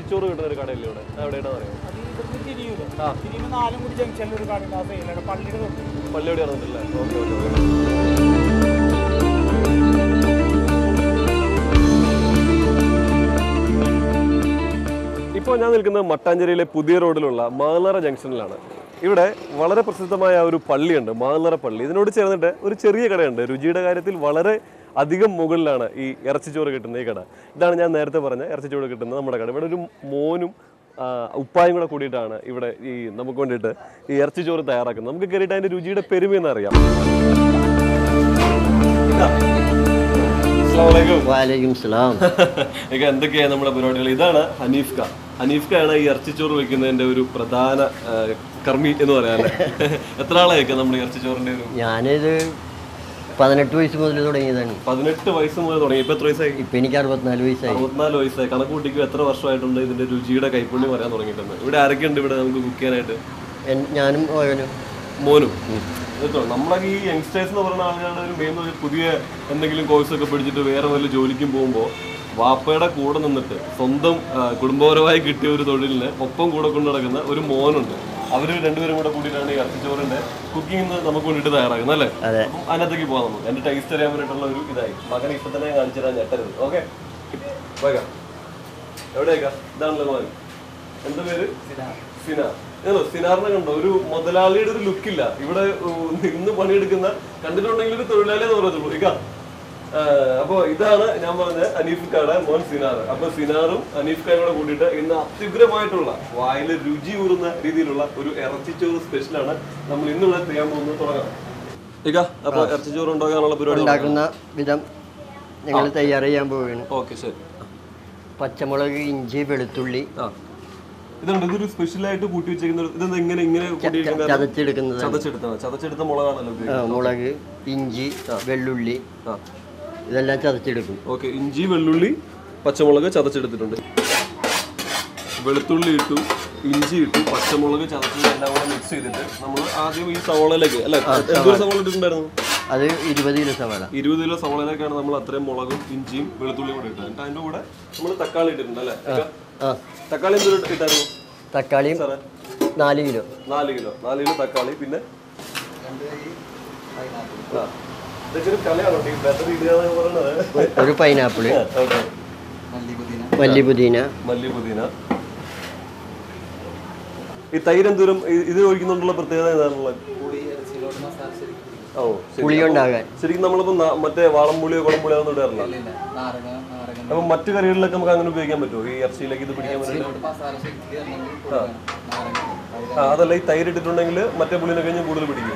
ഇറച്ചിച്ചോറ് കിട്ടുന്ന ഒരു കടയില്ലേ ഇവിടെ എവിടെയാണെന്ന് അറിയാം അത് ഇവിടുന്ന് തിരിയൂല തിരിയുമ്പോൾ നാലും കൂടി ജംഗ്ഷനിൽ ഒരു കടയുണ്ട് ആ സൈഡിലാണ് പള്ളിയുടെ തൊട്ട് പള്ളിയോടെ ഇറങ്ങിട്ടില്ലേ ഓക്കെ ഓക്കെ ഓക്കെ ഇപ്പോൾ ഞാൻ നിൽക്കുന്നത് മട്ടാഞ്ചേരിയിലെ പുതിയ റോഡിലുള്ള മാലറ ജംഗ്ഷനിലാണ് ഇവിടെ വളരെ പ്രസിദ്ധമായ ഒരു പള്ളിയുണ്ട് മാലറ പള്ളി ഇതിനോട് ചേർന്നിട്ട് ഒരു ചെറിയ കടയുണ്ട് രുചിയുടെ കാര്യത്തിൽ വളരെ അധികം മുകളിലാണ് ഈ ഇറച്ചിച്ചോറ് കിട്ടുന്ന ഈ കട ഇതാണ് ഞാൻ നേരത്തെ പറഞ്ഞ ഇറച്ചിച്ചോറ് കിട്ടുന്ന നമ്മുടെ കട ഇവിടെ ഒരു മോനും ആ, ഉപ്പായും കൂടെ കൂടിയിട്ടാണ് ഇവിടെ ഈ നമുക്ക് വേണ്ടിയിട്ട് ഈ ഇറച്ചിച്ചോറ് തയ്യാറാക്കുന്നത് നമുക്ക് കയറിയിട്ട് അതിന്റെ രുചിയുടെ പെരുമയെന്ന് അറിയാം ഇതാ. അസ്സലാമു അലൈക്കും. വാലൈക്കും സലാം ഇതൊക്കെ എന്തൊക്കെയാണ് നമ്മുടെ പരിപാടികൾ ഇതാണ് ഹനീഫ്ക ഹനീഫ്കയാണ് ഈ ഇറച്ചിച്ചോറ് വെക്കുന്നതിന്റെ ഒരു പ്രധാന ആ, കർമ്മി എന്ന് പറയാല്ലേ എത്ര ആളായിരിക്കും നമ്മുടെ ഈ ഇറച്ചിച്ചോറിന്റെ ഒരു ഞാനിത് പതിനെട്ട് വയസ്സ് മുതൽ തുടങ്ങിയതാണ് പതിനെട്ട് വയസ്സ് മുതൽ തുടങ്ങി ഇപ്പൊ എത്ര വയസ്സായി ഇപ്പം എനിക്ക് അറുപത്തിനാല് വയസ്സായി അറുപത്തിനാല് വയസ്സായി കണക്ക് കൂട്ടിക്കും എത്ര വർഷമായിട്ടുണ്ട് ഇതിന്റെ രുചിയുടെ കൈപ്പുണ്യം പറയാൻ തുടങ്ങിയിട്ടുണ്ട് ഇവിടെ ആരൊക്കെയുണ്ട് ഇവിടെ നമുക്ക് കുക്ക് ചെയ്യാനായിട്ട് എൻ- ഞാനും ഓയനും മോനും കേട്ടോ നമ്മളൊക്കെ ഈ യങ്സ്റ്റേഴ്സ് എന്ന് പറയുന്ന ആളുകളുടെ ഒരു മെയിൻ ഒരു പുതിയ എന്തെങ്കിലും കോഴ്സ് ഒക്കെ പഠിച്ചിട്ട് വേറെ വല്ല ജോലിക്കും പോകുമ്പോൾ വാപ്പയുടെ കൂടെ നിന്നിട്ട് സ്വന്തം ആ, കുടുംബപരമായി കിട്ടിയ ഒരു തൊഴിലിന് ഒപ്പം കൂടെ കൊണ്ടു നടക്കുന്ന ഒരു മോനുണ്ട് അവര് രണ്ടുപേരും കൂടെ കൂടിയിട്ടാണ് ഈ ഇറച്ചിച്ചോറിന്റെ കുക്കിംഗ് നമുക്ക് വേണ്ടിയിട്ട് തയ്യാറാക്കുന്നത് അല്ലേ അതെ. അപ്പം അതിനകത്തേക്ക് പോകാം നമുക്ക് എന്റെ ടേസ്റ്റ് അറിയാൻ വേണ്ടിയിട്ടുള്ള ഒരു ഇതായി മകൻ ഇപ്പൊ തന്നെ കാണിച്ചു തരാൻ ഞെട്ടരുത് ഓക്കെ വേഗം എവിടേക്കാ ഇതാണല്ലോ മകൻ എന്താ പേര് സിനാർ ഏതോ സിനാറിനെ കണ്ടോ ഒരു മുതലാളിയുടെ ഒരു ലുക്കില്ല ഇവിടെ ഉം, നിന്ന് പണിയെടുക്കുന്ന കണ്ടിട്ടുണ്ടെങ്കിൽ ഒരു തൊഴിലാളി എന്ന് പറയത്തുള്ളൂ ഇക്ക ആ, അപ്പൊ ഇതാണ് ഞാൻ പറഞ്ഞ അനീഫ്ക്കാടെ മോൻ സിനാർ അപ്പൊ സിനാറും അനീഫ്ക്കായും കൂടെ കൂടിയിട്ട് ഇന്ന് അത്യുഗ്രമായിട്ടുള്ള വായില് രുചി ഊറുന്ന രീതിയിലുള്ള ഒരു ഇറച്ചിച്ചോറ് സ്പെഷ്യലാണ് നമ്മൾ ഇന്നിവിടെ ചെയ്യാൻ പോകുന്നത് തുടങ്ങാം ഇക്ക അപ്പൊ ഇറച്ചിച്ചോറ് ഉണ്ടാക്കാനുള്ള പരിപാടി ഉണ്ടാക്കുന്ന വിധം ഞങ്ങൾ തയ്യാർ ചെയ്യാൻ പോവുകയാണ് ഓക്കെ ശരി പച്ചമുളക് ഇഞ്ചി വെളുത്തുള്ളി ആ ഇതുണ്ട് ഇതൊരു സ്പെഷ്യലായിട്ട് കൂട്ടി വെച്ചേക്കുന്ന ഒരു- ഇതെന്താ ഇങ്ങനെ ഇങ്ങനെ കൂട്ടിയിരിക്കുന്ന ചതച്ചെടുക്കുന്നത് ചതച്ചെടുത്താണ് ചതച്ചെടുത്ത മുളകാണല്ലോ ആ, മുളക് ഇഞ്ചി വെള്ളുള്ളി ആ ഇതെല്ലാം ചതച്ചെടുക്കും ഓക്കെ ഇഞ്ചി വെള്ളുള്ളി പച്ചമുളക് ചതച്ചെടുത്തിട്ടുണ്ട് വെളുത്തുള്ളി ഇട്ടു ഇഞ്ചി ഇട്ടു പച്ചമുളക് ചതച്ചത് എല്ലാം കൂടെ മിക്സ് ചെയ്തിട്ട് നമ്മൾ ആദ്യം ഈ സവോളയിലേക്ക് അല്ല എന്തോ സവോള ഇട്ടിട്ടുണ്ടായിരുന്നു അത് ഇരുപത് കിലോ സവാള ഇരുപത് കിലോ സവോളയിലേക്കാണ് നമ്മൾ അത്രയും മുളകും ഇഞ്ചിയും വെളുത്തുള്ളിയും കൂടെ ഇട്ടത് എന്നിട്ട് അതിന്റെ കൂടെ നമ്മൾ തക്കാളി ഇട്ടിട്ടുണ്ട് അല്ലേ ആ തക്കാളി എന്തോ ഇട്ടായിരുന്നു തക്കാളിയും സാറേ നാല് കിലോ നാല് കിലോ നാല് കിലോ തക്കാളി പിന്നെ ആ. ഇതൊക്കെ ഒരു കലയാണോ ഈ ബെറ്റർ ഇടുക എന്ന് പറയുന്നത് ഒരു പൈനാപ്പിള് ഓക്കെ മല്ലി പുതിന മല്ലി പുതിന ഈ തൈര് എന്തോരം ഇ- ഇത് ഒഴിക്കുന്നുണ്ടുള്ള പ്രത്യേകത ഏതാണുള്ളത് ഓ ശരി. പുളി ഉണ്ടാകാൻ ശരിക്കും നമ്മളിപ്പോ ന- മറ്റേ വാളംപുളിയോ കുളംപുളിയോ ഒന്നും ഇടാറില്ല അപ്പൊ മറ്റു കറികളിലൊക്കെ നമുക്ക് അങ്ങനെ ഉപയോഗിക്കാൻ പറ്റുമോ ഈ ഇറച്ചിയിലേക്ക് ഇത് പിടിക്കാൻ വേണ്ടിയിട്ട് ആ അതല്ല ഈ തൈര് ഇട്ടിട്ടുണ്ടെങ്കിൽ മറ്റേ പുളിനെ കഴിഞ്ഞ് കൂടുതൽ പിടിക്കും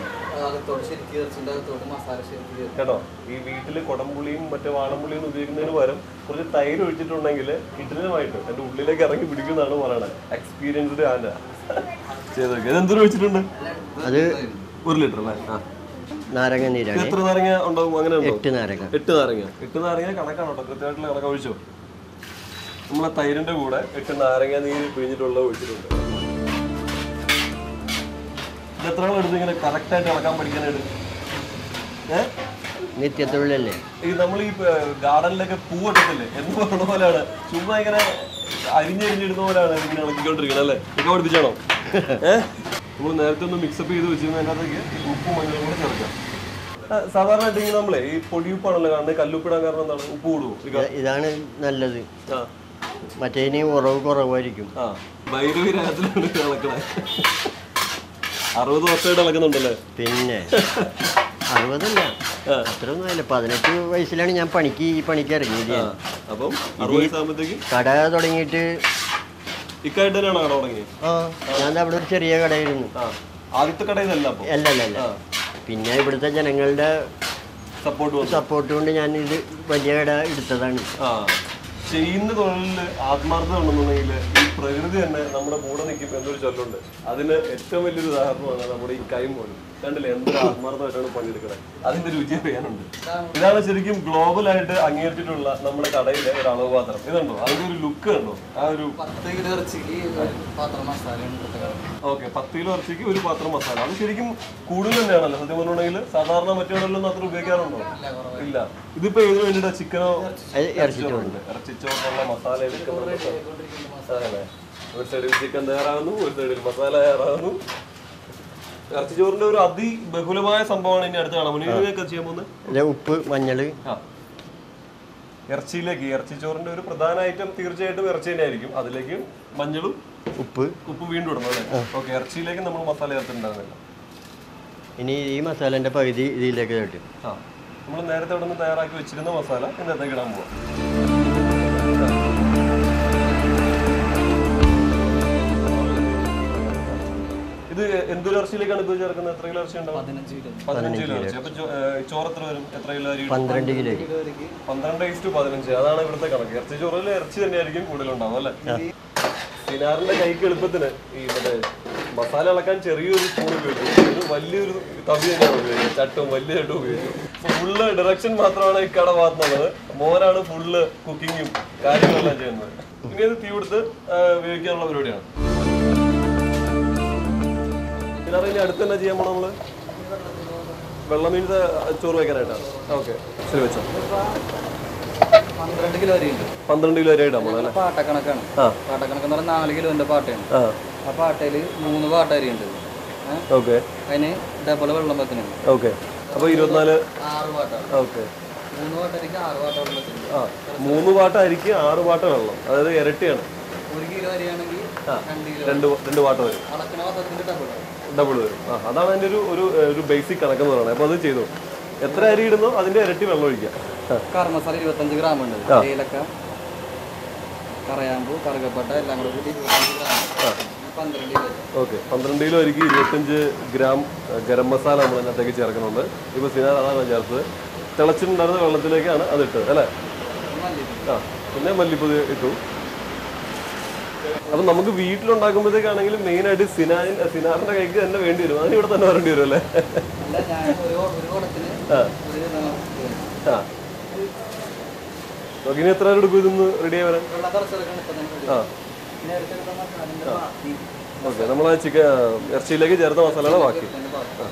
കേട്ടോ ഈ വീട്ടില് കുടംപുളിയും മറ്റേ വാളംപുളിയും ഒന്നും ഉപയോഗിക്കുന്നതിന് പകരം കുറച്ച് തൈര് ഒഴിച്ചിട്ടുണ്ടെങ്കിൽ കിട്ടുന്നതുമായിട്ട് എന്റെ ഉള്ളിലേക്ക് ഇറങ്ങി പിടിക്കുന്നതാണ് പറയണത് എക്സ്പീരിയൻസ്ഡ് ആന ചെയ്ത് ഇതെന്തൊരു ഒഴിച്ചിട്ടുണ്ട് അത് ഒരു ലിറ്റർ അല്ലേ ആ നാരങ്ങ ഇത് നീരാണ് എത്ര നാരങ്ങ ഉണ്ടാവും അങ്ങനെ ഉണ്ടോ എട്ട് നാരങ്ങ എട്ട് നാരങ്ങ എട്ട് നാരങ്ങ കണക്കാണ് കേട്ടോ കൃത്യമായിട്ടുള്ള കണക്ക് ഒഴിച്ചോ നമ്മളെ തൈരിന്റെ കൂടെ എട്ട് നാരങ്ങ നീര് പിഴിഞ്ഞിട്ടുള്ള ഒഴിച്ചിട്ടുണ്ട് ഇത് എത്ര നാൾ എടുത്ത് ഇങ്ങനെ കറക്റ്റ് ആയിട്ട് ഇളക്കാൻ പഠിക്കാനായിട്ട് ഏഹ് നിത്യത്തൊഴിലല്ലേ ഈ നമ്മൾ ഈ ഗാർഡനിലൊക്കെ പൂവിട്ടത്തില്ലേ എന്ന് പറഞ്ഞ പോലെയാണ് ചുമ്മാ ഇങ്ങനെ അരിഞ്ഞരിഞ്ഞിടുന്ന പോലെയാണ് ഇങ്ങനെ ഇളക്കിക്കൊണ്ടിരിക്കുന്നത് അല്ലേ ഇതൊക്കെ പഠിപ്പിച്ചാണോ ഏഹ് നമ്മൾ നേരത്തെ ഒന്ന് മിക്സപ്പ് ചെയ്ത് വെച്ചിരുന്നതിനകത്തേക്ക് ഈ ഉപ്പും മഞ്ഞളും കൂടെ ചേർക്കാം ആ, സാധാരണയായിട്ട് ഇങ്ങനെ നമ്മളെ ഈ പൊടിയുപ്പാണല്ലോ കാണുന്നത് കല്ലുപ്പിടാൻ കാരണം എന്താണ് ഉപ്പ് കൂടുവോ ഈ ക- ഇതാണ് നല്ലത് ആ മറ്റേതിന് ഉറവ് കുറവായിരിക്കും ആ ഭൈരവി രാഗത്തിലാണ് ഇത് ഇളക്കണേ അറുപത് വർഷമായിട്ട് ഇളക്കുന്നുണ്ടല്ലേ പിന്നെ അറുപതല്ല അത്രയൊന്നും അല്ല പതിനെട്ട് വയസ്സിലാണ് ഞാൻ പണിക്ക് ഈ പണിക്ക് ഇറങ്ങിയത് ആ അപ്പം അറുപത് വയസ്സാകുമ്പോഴത്തേക്ക് കട തുടങ്ങിയിട്ട് ഇക്കായിട്ട് തന്നെയാണ് കട തുടങ്ങിയത് ആ ഞാൻ അവിടെ ഒരു ചെറിയ കടയായിരുന്നു ആ ആദ്യത്തെ കട ഇതല്ല അപ്പോൾ അല്ല അല്ല അല്ല പിന്നെ ഇവിടുത്തെ ജനങ്ങളുടെ സപ്പോർട്ട് വന്നു സപ്പോർട്ട് കൊണ്ട് ഞാൻ ഇത് വലിയ കട എടുത്തതാണ് ആ ചെയ്യുന്ന തൊഴിലില് ആത്മാർത്ഥത ഉണ്ടെന്നുണ്ടെങ്കിൽ ഈ പ്രകൃതി തന്നെ നമ്മുടെ കൂടെ നിൽക്കും എന്നൊരു ചൊല്ലുണ്ട് അതിന് ഏറ്റവും വലിയൊരു ഉദാഹരണമാണ് നമ്മുടെ ഈ കൈമോന് കണ്ടില്ലേ എന്തൊരു ആത്മാർത്ഥമായിട്ടാണ് പണിയെടുക്കുന്നത് അതിന്റെ രുചി അറിയാനുണ്ട് ഇതാണ് ശരിക്കും ഗ്ലോബൽ ആയിട്ട് അംഗീകരിച്ചിട്ടുള്ള നമ്മുടെ കടയിലെ ഒരു അളവ് പാത്രം ഇതുണ്ടോ അതിന്റെ ഒരു ലുക്ക് കണ്ടോ ആ ഒരു ഓക്കെ പത്ത് കിലോ ഇറച്ചിക്ക് ഒരു പാത്രം മസാല അത് ശരിക്കും കൂടുതൽ തന്നെയാണല്ലോ സത്യം പറഞ്ഞിട്ടുണ്ടെങ്കിൽ സാധാരണ മറ്റുള്ളവരെല്ലാം അത്ര ഉപയോഗിക്കാറുണ്ടോ ഇല്ല ഇതിപ്പോ ഏതിനു വേണ്ടിട്ടാ ചിക്കനോ അത് ഇറച്ചിട്ടുണ്ട് ഇറച്ചി ഇറച്ചിച്ചോറിനുള്ള മസാല എടുക്കുന്നുണ്ട് അതല്ലേ ഒരു സൈഡിൽ ചിക്കൻ തയ്യാറാകുന്നു ഒരു സൈഡിൽ മസാല തയ്യാറാകുന്നു ഇറച്ചിച്ചോറിന്റെ ഒരു അതിബഹുലമായ സംഭവമാണ് ഇനി അടുത്ത് കാണാൻ പോകുന്നത് ഇതിനൊക്കെ ചെയ്യാൻ പോകുന്നത് അല്ലെ ഉപ്പ് മഞ്ഞള് ആ. ഇറച്ചിയിലേക്ക് ഇറച്ചിച്ചോറിന്റെ ഒരു പ്രധാന ഐറ്റം തീർച്ചയായിട്ടും ഇറച്ചി തന്നെ ആയിരിക്കും അതിലേക്ക് മഞ്ഞളും ഉപ്പ് ഉപ്പ് വീണ്ടും ഇടണം അല്ലേ ഓക്കെ ഇറച്ചിയിലേക്ക് നമ്മൾ മസാല ചേർത്തിട്ടുണ്ടാകുന്നില്ല ഇനി ഈ മസാലേൻ്റെ പകുതി ഇതിലേക്ക് തട്ടും ആ നമ്മൾ നേരത്തെ ഇവിടെ നിന്ന് തയ്യാറാക്കി വെച്ചിരുന്ന മസാല ഇന്നത്തേക്ക് ഇടാൻ പോവാം ഇത് എന്തൊരു ഇറച്ചിയിലേക്കാണ് ഇത് ചേർക്കുന്നത് എത്ര കിലോ ഇറച്ചി ഉണ്ടാവും പതിനഞ്ച് കിലോ ഇറച്ചി അപ്പൊ ചോ- ഏ, ചോറ് എത്ര വരും എത്ര കിലോ അരി ഇടും? പന്ത്രണ്ട് കിലോ പന്ത്രണ്ട് ഇസ്റ്റു പതിനഞ്ച് അതാണ് ഇവിടുത്തെ കണക്ക് ഇറച്ചി ചോറിൽ ഇറച്ചി തന്നെയായിരിക്കും കൂടുതലുണ്ടാവും അല്ലേ സിനാറിന്റെ കൈക്ക് എളുപ്പത്തിന് ഈ മറ്റേ മസാല ഇളക്കാൻ ചെറിയൊരു സ്പൂൺ ഉപയോഗിച്ചു ഒരു വലിയൊരു തവി തന്നെയാണ് ഉപയോഗിച്ചത് ചട്ടും വലിയ ചട്ടും ഉപയോഗിച്ചു ഫുള്ള് ഡയറക്ഷൻ മാത്രമാണ് ഈ കട ഭാഗത്തുള്ളത് മോനാണ് ഫുള്ള് കുക്കിങ്ങും കാര്യങ്ങളെല്ലാം ചെയ്യുന്നത് പിന്നെ ഇത് തീ കൊടുത്ത് ആ, വേവിക്കാനുള്ള പരിപാടിയാണ് സിനാറ് ഇനി അടുത്ത് തന്നെ ചെയ്യാൻ പോണ നമ്മള് വെള്ളം മീൻസ് ചോറ് വയ്ക്കാനായിട്ടാണ് ഓക്കെ ശരി വെച്ചോ പന്ത്രണ്ട് കിലോ അരിയുണ്ട് പന്ത്രണ്ട് കിലോ അരി ഇടാൻ പോണം അല്ലേ പാട്ടക്കണക്കാണ് ആ പാട്ടക്കണക്ക് എന്ന് പറഞ്ഞാൽ നാല് കിലോന്റെ പാട്ടയാണ് ആ ആ പാട്ടയിൽ മൂന്ന് പാട്ട അരിയുണ്ട് ഏഹ് ഓക്കെ അതിന് ഡബിൾ വെള്ളം വെക്കുന്നുണ്ട് ഓക്കെ അപ്പോൾ ഇരുപത്തിനാല് ആറ് പാട്ടാണ് ഓക്കെ മൂന്ന് പാട്ടരിക്ക് ആറ് പാട്ട വെള്ളം വെക്കുന്നുണ്ട് ആ മൂന്ന് പാട്ട അരിക്ക് ആറ് പാട്ട വെള്ളം അതായത് ഇരട്ടിയാണ് ഒരു കിലോ അരിയാണെങ്കിൽ ആ. രണ്ട് കിലോ രണ്ട് രണ്ട് പാട്ട വരും അളക്കണ പാത്രത്തിന്റെ ഡബിൾ ഡബിൾ വരും ആ അതാണ് അതിൻ്റെ ഒരു ഒരു ഒരു ബേസിക് കണക്കെന്ന് പറയുന്നത് അപ്പോൾ അത് ചെയ്തു എത്ര അരി ഇടുന്നോ അതിൻ്റെ ഇരട്ടി വെള്ളം ഒഴിക്കുക ആ കറി മസാല ഇരുപത്തഞ്ച് ഗ്രാം ഉണ്ട് തേയിലക്ക കറയാമ്പൂ കറുകപ്പട്ട എല്ലാം കൂടെ കൂടി ഇരുപത്തഞ്ച് ഗ്രാം പന്ത്രണ്ട് കിലോ ഓക്കെ പന്ത്രണ്ട് കിലോ അരിക്ക് ഇരുപത്തഞ്ച് ഗ്രാം അഹ്, ഗരം മസാല നമ്മൾ അതിനകത്തേക്ക് ചേർക്കുന്നുണ്ട് ഇപ്പോൾ സിനാർ അതാണ് ചേർത്തത് തിളച്ചിട്ടുണ്ടായിരുന്ന വെള്ളത്തിലേക്കാണ് അത് ഇട്ടത് അല്ലേ മല്ലിപ്പൊടി ആ പിന്നെ മല്ലിപ്പൊടി ഇട്ടു അപ്പം നമുക്ക് വീട്ടിലുണ്ടാക്കുമ്പോഴത്തേക്കാണെങ്കിലും മെയിനായിട്ട് സിനാൻ സിനാറിന്റെ കൈക്ക് തന്നെ വേണ്ടി വരും അതിന് ഇവിടെ തന്നെ വരേണ്ടി വരും അല്ലേ അല്ല ഞാൻ ഒരു ഒരു കുടത്തിന് ആ ഒരു ഇതാണ് ആ ഓക്കെ ഇനി എത്ര നേരം എടുക്കും ഇതൊന്ന് റെഡി ആയി വരാൻ വെള്ളം കുറച്ചെടുക്കണം ഇപ്പം നമുക്ക് ആ നേരത്തെ എടുത്ത മസാലന്റെ ബാക്കി ഓക്കെ നമ്മൾ ആ ചിക്കൻ ഇറച്ചിയിലേക്ക് ചേർത്ത മസാലയുടെ ബാക്കി ഇതിന്റെ ബാക്കി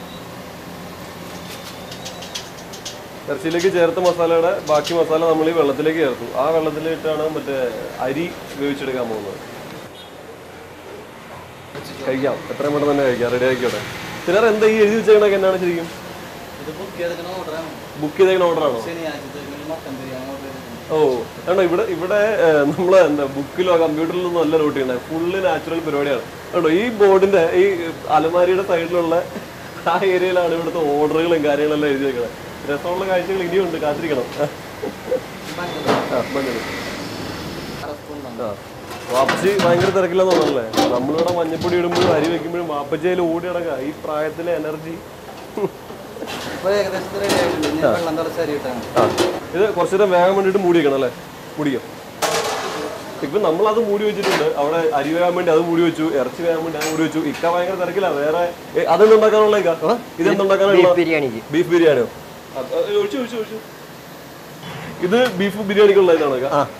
ഇറച്ചിയിലേക്ക് ചേർത്ത മസാലയുടെ ബാക്കി മസാല നമ്മൾ ഈ വെള്ളത്തിലേക്ക് ചേർത്തു ആ വെള്ളത്തിലിട്ടാണ് മറ്റേ അരി വേവിച്ചെടുക്കാൻ പോകുന്നത് കഴിക്കാം എത്രയും പെട്ടെന്ന് തന്നെ കഴിക്കാം റെഡി ആക്കിയോട്ടെ സിനാർ എന്താ ഈ എഴുതി വെച്ചേക്കണൊക്കെ എന്നാണ് ശരിക്കും ഇത് ബുക്ക് ചെയ്തിട്ട് ഓർഡറാണ് ബുക്ക് ചെയ്തേക്കണ ഓർഡറാണോ ശനിയാഴ്ചത്തേക്ക് മട്ടൻ ബിരിയാണി ഓർഡർ ചെയ്തിട്ടുണ്ട് ഓ കണ്ടോ ഇവിടെ ഇവിടെ ഏഹ്, നമ്മള് എന്താ ബുക്കിലോ കമ്പ്യൂട്ടറിലോ ഒന്നും അല്ല നോട്ട് ചെയ്യണേ ഫുള്ള് നാച്ചുറൽ പരിപാടിയാണ് കണ്ടോ ഈ ബോർഡിന്റെ ഈ അലമാരിയുടെ സൈഡിലുള്ള ആ ഏരിയയിലാണ് ഇവിടുത്തെ ഓർഡറുകളും കാര്യങ്ങളെല്ലാം എഴുതി വെക്കണത് രസമുള്ള കാഴ്ചകൾ ഇനിയുണ്ട് കാത്തിരിക്കണം ആ, മഞ്ഞൾ. ആ. വാപ്പച്ചി ഭയങ്കര തിരക്കില്ലെന്ന് തോന്നല്ലേ നമ്മളിവിടെ മഞ്ഞപ്പൊടി ഇടുമ്പോഴും അരി വെക്കുമ്പോഴും വാപ്പച്ചിയിൽ ഓടി നടക്കുക ഈ പ്രായത്തിലെ എനർജി ഇപ്പൊ ഏകദേശം റെഡി ആയിട്ടുണ്ട് ഇനി വെള്ളം തിളച്ച് അരി ഇട്ടാണ് ആ ഇത് കുറച്ചു നേരം വേഗം വേണ്ടിയിട്ട് മൂടി വെക്കണം അല്ലേ മൂടിയോ ഇപ്പൊ നമ്മൾ അത് മൂടി വെച്ചിട്ടുണ്ട് അവിടെ അരി വേകാൻ വേണ്ടി അത് മൂടി വെച്ചു ഇറച്ചി വേകാൻ വേണ്ടി അത് മൂടി വെച്ചു ഇക്ക ഭയങ്കര തിരക്കില്ല വേറെ ഏ, അതെന്തുണ്ടാക്കാനുള്ള ഇക്ക ഇതെന്തുണ്ടാക്കാനുള്ള ബീഫ് ബിരിയാണിക്ക് ബീഫ് ബിരിയാണിയോ ആ, ആ, ഒഴിച്ചു ഒഴിച്ചു ഒഴിച്ചു ഇത് ബീഫ് ബിരിയാണിക്കുള്ള ഇതാണോ ഇക്ക? ആ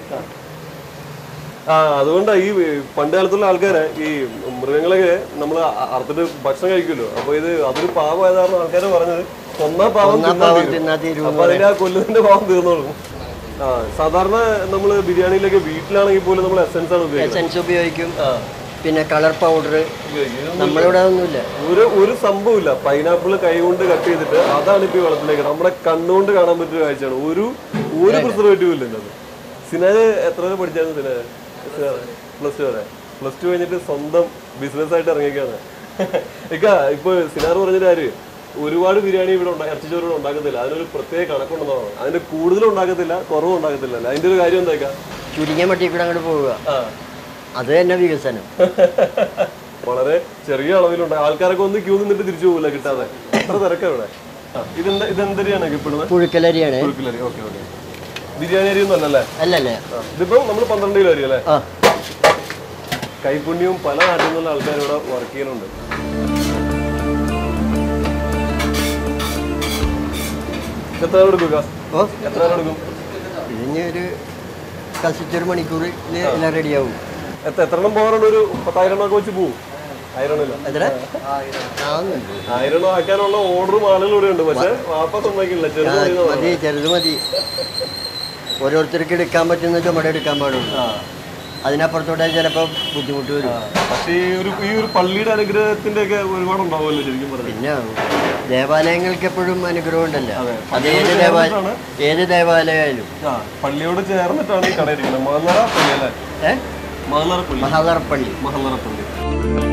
ആ അതുകൊണ്ടാ ഈ പണ്ട് കാലത്തുള്ള ആൾക്കാരെ ഈ മൃഗങ്ങളൊക്കെ നമ്മൾ അറുത്തിട്ട് ഭക്ഷണം കഴിക്കുമല്ലോ അപ്പൊ ഇത് അതൊരു പാവമായതാണ് ആൾക്കാർ പറഞ്ഞത് ഒന്നാം പാവം ഒന്നാം തിന്നാൻ പാവം തീരും. തിന്നാ തീരും അപ്പൊ അതിന്റെ ആ കൊല്ലുന്നതിന്റെ പാവം തീർന്നോളും ആ സാധാരണ നമ്മൾ ബിരിയാണിയിലേക്ക് വീട്ടിലാണെങ്കിൽ പോലും നമ്മൾ എസെൻസ് ആണ് ഉപയോഗിക്കുന്നത് എസൻസ് ഉപയോഗിക്കും ആ, പിന്നെ കളർ പൗഡർ ഉപയോഗിക്കും. നമ്മളിവിടെ ഒന്നുമില്ല ഒരു ഒരു സംഭവമില്ല പൈനാപ്പിൾ കൈ കൊണ്ട് കട്ട് ചെയ്തിട്ട് അതാണ് ഇപ്പൊ ഈ വെള്ളത്തിലേക്ക് നമ്മുടെ കണ്ണുകൊണ്ട് കാണാൻ പറ്റിയ കാഴ്ചയാണ് ഒരു ഒരു പ്രിസർവേറ്റീവ് ഇല്ല ഇതിനകത്ത് സിനാജ് എത്ര വരെ പഠിച്ചായിരുന്നു സിനാജ് പ്ലസ് ടു വരെ പ്ലസ് ടു കഴിഞ്ഞിട്ട് സ്വന്തം ബിസിനസ് ആയിട്ട് ഇറങ്ങിയൊക്കെയാണ് ഇക്ക ഇപ്പൊ സിനാർ പറഞ്ഞൊരു കാര്യം ഒരുപാട് ബിരിയാണി ഇവിടെ ഉണ്ടാ- ഇറച്ചിച്ചോറ് ഇവിടെ ഉണ്ടാക്കത്തില്ല അതിനൊരു പ്രത്യേക കണക്കുണ്ടെന്നാണ് അതിന്റെ കൂടുതലും ഉണ്ടാക്കത്തില്ല കുറവും ഉണ്ടാക്കത്തില്ല അല്ലേ അതിന്റെ ഒരു കാര്യം എന്താ ചുരുങ്ങിയ മട്ടിൽ കൂടെ അങ്ങോട്ട് പോവുക ആ അത് തന്നെ വികസനം വളരെ ചെറിയ അളവിലുണ്ട് ആൾക്കാരൊക്കെ ഒന്ന് ക്യൂ നിന്നിട്ട് തിരിച്ചു പോകില്ല കിട്ടാതെ അത്ര തിരക്കാ ഇവിടെ ആ, ഇതെന്താ ഇതെന്തരിയാണ് ഇപ്പിടുന്നത് പുഴുക്കലരിയാണ് പുഴുക്കലരി ഓക്കെ ഓക്കെ ബിരിയാണി അരി ഒന്നും അല്ലല്ലേ അല്ലല്ലേ ആ, ഇതിപ്പം നമ്മൾ പന്ത്രണ്ട് കിലോ അരി അല്ലേ ആ കൈപുണ്യവും പല നാട്ടിൽ നിന്നുള്ള ആൾക്കാർ ഇവിടെ വർക്ക് ചെയ്യുന്നുണ്ട് എത്ര നേരം എടുക്കുക ഓ എത്ര നേരം എടുക്കും ഇതിന് ഒരു കസിച്ചൊരു മണിക്കൂർ എല്ലാം റെഡിയാവും എത്ര എത്ര എണ്ണം പോകാറുണ്ട് ഒരു പത്തായിരം എണ്ണം ഒക്കെ വെച്ച് പോവും ആയിരം ഇല്ല എത്ര ആവുന്നുണ്ട് ആയിരം എണ്ണം ആക്കാനുള്ള ഓർഡറും ആളുകൾ ഇവിടെ ഉണ്ട് പക്ഷെ വാപ്പ സമ്മതിക്കില്ല ചെറുത് മതി എന്നാ മതി ചെറുത് മതി ഓരോരുത്തർക്ക് എടുക്കാൻ പറ്റുന്ന ചുമട് എടുക്കാൻ പാടുള്ളൂ ആ അതിനപ്പുറത്തോടെ ചിലപ്പോൾ ബുദ്ധിമുട്ട് ആ. വരും പക്ഷേ ഈ ഒരു ഈ ഒരു പള്ളിയുടെ അനുഗ്രഹത്തിന്റെ ഒക്കെ ഒരുപാട് ഉണ്ടാവുമല്ലോ ശരിക്കും പറഞ്ഞു പിന്നെ ദേവാലയങ്ങൾക്ക് എപ്പോഴും അനുഗ്രഹം ഉണ്ടല്ലോ അതെ. അത് ഏത് ദേവാലയം ചേർന്നിട്ടാണ് ഏത് ദേവാലയമായാലും ആ പള്ളിയോട് ചേർന്നിട്ടാണ് ഈ കട ഇരിക്കുന്നത് മഹന്നറ പള്ളി അല്ലേ ഏ മഹന്നറ പള്ളി മഹാദർപ്പള്ളി മഹന്നറ പള്ളി